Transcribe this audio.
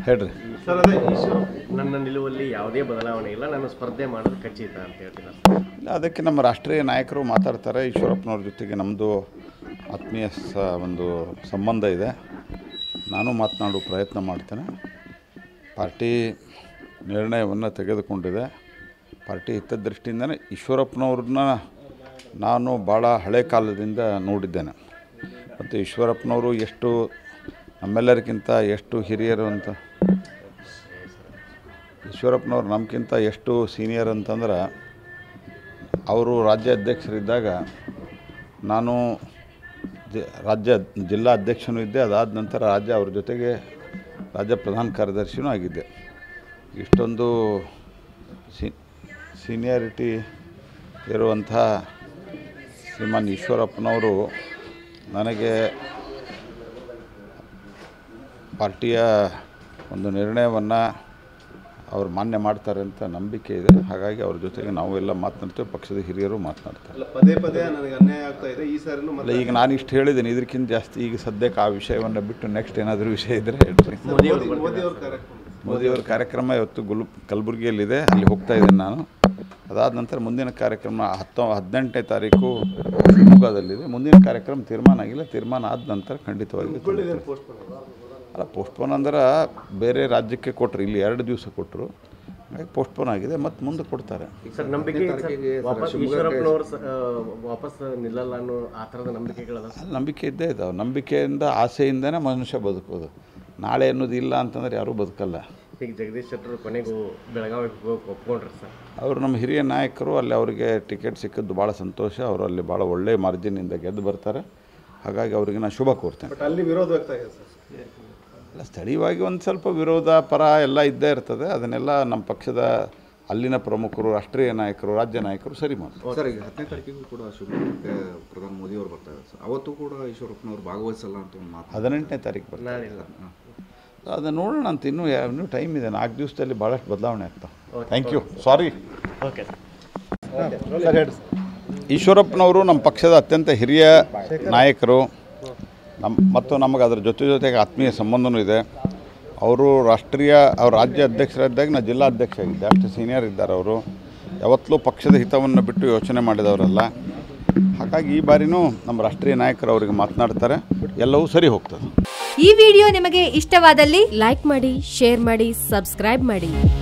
ಹೇಳ್ರಿ ಸರ್ ಅದೇ ಈಶ್ವರ್ ನನ್ನ ನಿಲುವಲ್ಲಿ ಯಾವುದೇ ಬದಲಾವಣೆ ಇಲ್ಲ ನಾನು ಸ್ಪರ್ಧೆ ಮಾಡೋದು ಖಚಿತ ಅಂತ ಹೇಳ್ತೀನಿ ಇಲ್ಲ, ಅದಕ್ಕೆ ನಮ್ಮ ರಾಷ್ಟ್ರೀಯ ನಾಯಕರು ಮಾತಾಡ್ತಾರೆ ಈಶ್ವರಪ್ಪನವ್ರ ಜೊತೆಗೆ ನಮ್ಮದು ಆತ್ಮೀಯ ಸ ಒಂದು ಸಂಬಂಧ ಇದೆ ನಾನು ಮಾತನಾಡೋ ಪ್ರಯತ್ನ ಮಾಡ್ತೇನೆ ಪಾರ್ಟಿ ನಿರ್ಣಯವನ್ನು ತೆಗೆದುಕೊಂಡಿದೆ ಪಾರ್ಟಿ ಹಿತದೃಷ್ಟಿಯಿಂದನೇ ಈಶ್ವರಪ್ಪನವ್ರನ್ನ ನಾನು ಭಾಳ ಹಳೆ ಕಾಲದಿಂದ ನೋಡಿದ್ದೇನೆ ಮತ್ತು ಈಶ್ವರಪ್ಪನವರು ಎಷ್ಟು ನಮ್ಮೆಲ್ಲರಿಗಿಂತ ಎಷ್ಟು ಹಿರಿಯರು ಅಂತ ಈಶ್ವರಪ್ಪನವ್ರು ನಮಗಿಂತ ಎಷ್ಟು ಸೀನಿಯರ್ ಅಂತಂದ್ರೆ ಅವರು ರಾಜ್ಯ ಅಧ್ಯಕ್ಷರಿದ್ದಾಗ ನಾನು ಜ ರಾಜ್ಯ ಜಿಲ್ಲಾ ಅಧ್ಯಕ್ಷನೂ ಇದ್ದೆ ಅದಾದ ನಂತರ ರಾಜ್ಯ ಅವ್ರ ಜೊತೆಗೆ ರಾಜ್ಯ ಪ್ರಧಾನ ಕಾರ್ಯದರ್ಶಿನೂ ಆಗಿದ್ದೆ ಇಷ್ಟೊಂದು ಸಿ ಸೀನಿಯಾರಿಟಿ ಇರುವಂಥ ಶ್ರೀಮಾನ್ ಈಶ್ವರಪ್ಪನವರು ನನಗೆ ಪಾರ್ಟಿಯ ಒಂದು ನಿರ್ಣಯವನ್ನು ಅವ್ರು ಮಾನ್ಯ ಮಾಡ್ತಾರೆ ಅಂತ ನಂಬಿಕೆ ಇದೆ ಹಾಗಾಗಿ ಅವ್ರ ಜೊತೆಗೆ ನಾವು ಎಲ್ಲ ಮಾತನಾಡ್ತೇವೆ ಪಕ್ಷದ ಹಿರಿಯರು ಮಾತನಾಡ್ತಾರೆ ಅಲ್ಲ ಪದೇ ಪದೇ ನನಗೆ ಅನ್ಯಾಯ ಆಗ್ತಾ ಇದೆ ಈ ಸಾರಿನೂ ಅಲ್ಲ ಮತ್ತೆ ಈಗ ನಾನು ಇಷ್ಟು ಹೇಳಿದ್ದೀನಿ ಇದಕ್ಕಿಂತ ಜಾಸ್ತಿ ಈಗ ಸದ್ಯಕ್ಕೆ ಆ ವಿಷಯವನ್ನು ಬಿಟ್ಟು ನೆಕ್ಸ್ಟ್ ಏನಾದರೂ ವಿಷಯ ಇದ್ದರೆ ಹೇಳ್ರಿ ಮೋದಿ ಮೋದಿ ಅವ್ರ ಕಾರ್ಯಕ್ರಮ ಮೋದಿಯವರ ಕಾರ್ಯಕ್ರಮ ಇವತ್ತು ಗುಲ್ ಕಲಬುರಗಿಯಲ್ಲಿದೆ ಅಲ್ಲಿ ಹೋಗ್ತಾ ಇದ್ದೇನೆ ನಾನು ಅದಾದ ನಂತರ ಮುಂದಿನ ಕಾರ್ಯಕ್ರಮ ಹತ್ತೊ ಹದಿನೆಂಟನೇ ತಾರೀಕು ಶಿವಮೊಗ್ಗದಲ್ಲಿದೆ ಮುಂದಿನ ಕಾರ್ಯಕ್ರಮ ತೀರ್ಮಾನ ಆಗಿಲ್ಲ ತೀರ್ಮಾನ ಆದ ನಂತರ ಖಂಡಿತವಾಗಿ ತಿಳಿಯುತ್ತೆ. ಪೋಸ್ಟ್ ಮಾಡೋದು ಅಲ್ಲ ಪೋಸ್ಟ್ಪೋನ್ ಅಂದ್ರೆ ಬೇರೆ ರಾಜ್ಯಕ್ಕೆ ಕೊಟ್ಟರು ಇಲ್ಲಿ ಎರಡು ದಿವಸ ಕೊಟ್ಟರು ಹಾಗಾಗಿ ಪೋಸ್ಟ್ಪೋನ್ ಆಗಿದೆ ಮತ್ತು ಮುಂದೆ ಕೊಡ್ತಾರೆ ಸರ್ ನಂಬಿಕೆ ಸರ್, ವಾಪಸ್ ಈಶ್ವರಪ್ಪನವರು ಸ- ಆ, ವಾಪಸ್ ನಿಲ್ಲಲ್ಲ ಅನ್ನೋ ಆ ಥರದ ನಂಬಿಕೆಗಳದ ಅಲ್ಲಿ ನಂಬಿಕೆ ಇದ್ದೇ ಇದ್ದಾವೆ ನಂಬಿಕೆಯಿಂದ ಆಸೆಯಿಂದನೇ ಮನುಷ್ಯ ಬದುಕೋದು ನಾಳೆ ಅನ್ನೋದು ಇಲ್ಲ ಅಂತಂದ್ರೆ ಯಾರೂ ಬದುಕಲ್ಲ ಈಗ ಜಗದೀಶ್ ಶೆಟ್ಟರು ಕೊನೆಗೂ ಬೆಳಗಾವಿಗೆ ಹೋಗಿ ಒಪ್ಕೊಂಡ್ರಿ ಸರ್ ಅವರು ನಮ್ಮ ಹಿರಿಯ ನಾಯಕರು ಅಲ್ಲಿ ಅವರಿಗೆ ಟಿಕೆಟ್ ಸಿಕ್ಕಿದ್ದು ಭಾಳ ಸಂತೋಷ ಅವರು ಅಲ್ಲಿ ಭಾಳ ಒಳ್ಳೆಯ ಮಾರ್ಜಿನಿಂದ ಗೆದ್ದು ಬರ್ತಾರೆ ಹಾಗಾಗಿ ಅವರಿಗೆ ನಾನು ಶುಭ ಕೋರ್ತೇನೆ ಬಟ್ ಅಲ್ಲಿ ವಿರೋಧ ವ್ಯಕ್ತ ಆಗಿದೆ ಸರ್ ಅಲ್ಲ ಸ್ಥಳೀಯವಾಗಿ ಒಂದು ಸ್ವಲ್ಪ ವಿರೋಧ ಪರ ಎಲ್ಲ ಇದ್ದೇ ಇರ್ತದೆ ಅದನ್ನೆಲ್ಲ ನಮ್ಮ ಪಕ್ಷದ ಅಲ್ಲಿನ ಪ್ರಮುಖರು ರಾಷ್ಟ್ರೀಯ ನಾಯಕರು ರಾಜ್ಯ ನಾಯಕರು ಸರಿ ಮಾಡ್ತಾರೆ ಸರ್ ಈಗ ಹತ್ತನೇ ತಾರೀಕಿಗೂ ಕೂಡ ಶಿವಮೊಗ್ಗಕ್ಕೆ ಪ್ರಧಾನಿ ಮೋದಿ ಅವರು ಬರ್ತಾ ಇದ್ದಾರೆ ಸರ್ ಅವತ್ತು ಕೂಡ ಈಶ್ವರಪ್ಪನವ್ರು ಭಾಗವಹಿಸಲ್ಲ ಅಂತ ಒಂದು ಮಾತು ಹದಿನೆಂಟನೇ ತಾರೀಕು ಬರ್ತಾರೆ ನಾಳಿಲ್ಲ ಅದನ್ನು ನೋಡೋಣ ಅಂತ ಇನ್ನೂ ಯಾವ ಇನ್ನೂ ಟೈಮ್ ಇದೆ ನಾಲ್ಕು ದಿವಸದಲ್ಲಿ ಭಾಳಷ್ಟು ಬದಲಾವಣೆ ಆಗ್ತಾವೆ ಥ್ಯಾಂಕ್ ಯು ಸಾರಿ ಓಕೆ ಈಶ್ವರಪ್ಪನವರು ನಮ್ಮ ಪಕ್ಷದ ಅತ್ಯಂತ ಹಿರಿಯ ನಾಯಕರು ನಮ್ಮ ಮತ್ತು ನಮಗೆ ಅದರ ಜೊತೆ ಜೊತೆಗೆ ಆತ್ಮೀಯ ಸಂಬಂಧನೂ ಇದೆ ಅವರು ರಾಷ್ಟ್ರೀಯ ಅವ್ರ ರಾಜ್ಯ ಅಧ್ಯಕ್ಷರಿದ್ದಾಗ ನಾನು ಜಿಲ್ಲಾ ಅಧ್ಯಕ್ಷ ಆಗಿದ್ದೆ ಅಷ್ಟು ಸೀನಿಯರ್ ಇದ್ದಾರೆ ಅವರು ಯಾವತ್ತಲೂ ಪಕ್ಷದ ಹಿತವನ್ನು ಬಿಟ್ಟು ಯೋಚನೆ ಮಾಡಿದವರಲ್ಲ ಹಾಗಾಗಿ ಈ ಬಾರಿನೂ ನಮ್ಮ ರಾಷ್ಟ್ರೀಯ ನಾಯಕರು ಅವರಿಗೆ ಮಾತನಾಡ್ತಾರೆ ಎಲ್ಲವೂ ಸರಿ ಹೋಗ್ತದೆ ಈ ವಿಡಿಯೋ ನಿಮಗೆ ಇಷ್ಟವಾದಲ್ಲಿ ಲೈಕ್ ಮಾಡಿ ಶೇರ್ ಮಾಡಿ ಸಬ್ಸ್ಕ್ರೈಬ್ ಮಾಡಿ